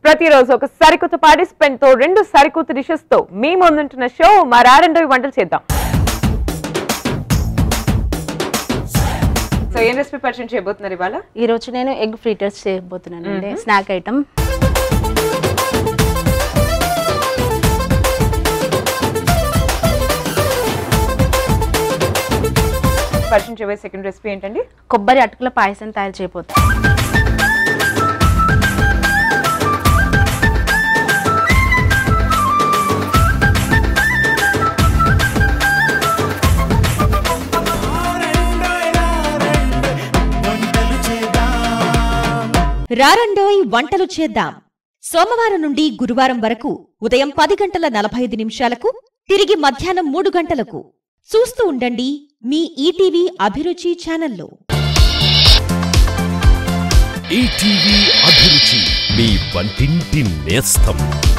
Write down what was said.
ప్రతిరోజు ఒక సరికొత్త పార్టిసిపెంట్ తో రెండు సరికొత్త డిషెస్ తో మీ ముందుంటున్న షో మా రారండవి వంటలు చేద్దాం సో ఏం రెసిపీ పరిచయం చేయబోతున్నారు ఇవాళ ఈ రోజు నేను ఎగ్ ఫ్రీటర్స్ చేయబోతున్నాను అండి స్నాక్ ఐటమ్ పరిచయం చేయబోయే సెకండ్ రెసిపీ ఏంటండి కొబ్బరి అటుకుల పాయసం తయారు చేయబోతున్నాను రారండోయ్ వంటలు చేద్దాం సోమవారం నుండి గురువారం వరకు ఉదయం పది గంటల నలభై ఐదు నిమిషాలకు తిరిగి మధ్యాహ్నం మూడు గంటలకు చూస్తూ ఉండండి మీ ఈటీవీ అభిరుచి ఛానల్లో ఈటీవీ అభిరుచి మీ వంటింటి నేస్తం